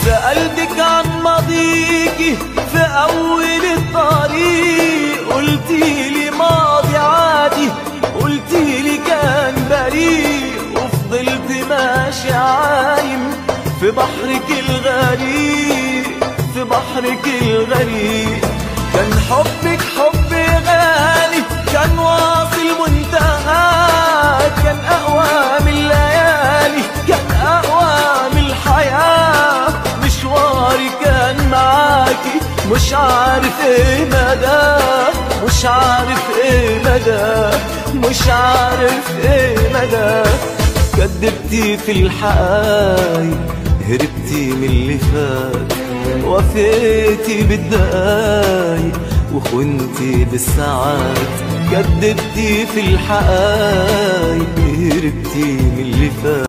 سألتك عن ماضيكي في أول الطريق قلتي لي ماضي عادي قلتي لي كان بريء وفضلت ماشي عايم في بحرك الغريق في بحرك الغريق كان حبك حب غالي كان واصل منتهى كان أقوى من الليالي كان أقوى من الحياة مشواري كان معاكي مش عارف ايه مدى مش عارف ايه مدى مش عارف ايه مدى كدبتي في الحقايق هربتي من اللي فات وفيتي بالدقايق وخنتي بالساعات كدبتي في الحقايق هربتي من اللي فات